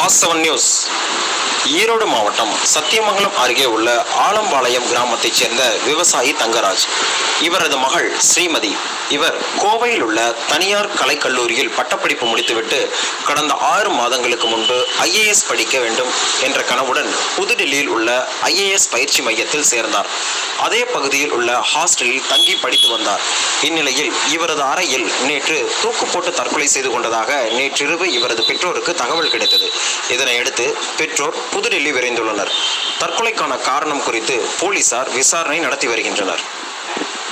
fast seven news Erode மாவட்டம் சத்தியமங்கலம் அருகே உள்ள ஆலம்பாளையம் கிராமத்தைச் சேர்ந்த விவசாயி தங்கராஜ் இவரது மகள் ஸ்ரீமதி இவர் கோவையில் உள்ள தனியார் கலைக்கல்லூரியில் பட்டப்படிப்பு முடித்துவிட்டு கடந்த ஆறு மாதங்களுக்கு முன்பு ஐஏஎஸ் படிக்க வேண்டும் என்ற கனவுடன் புதுடில்லியில் உள்ள ஐஏஎஸ் பயிற்சி மையத்தில் சேர்ந்தார் அதே பகுதியில் உள்ள ஹாஸ்டலில் தங்கி படித்து வந்தார் இந்நிலையில் இவரது அறையில் நேற்று தூக்கு போட்டு தற்கொலை செய்து கொண்டதாக நேற்றிரவு இவரது பெற்றோருக்கு தகவல் கிடைத்தது இதனையடுத்து பெற்றோர் புதுடில்லி விரைந்துள்ளனர் தற்கொலைக்கான காரணம் குறித்து போலீசார் விசாரணை நடத்தி வருகின்றனர்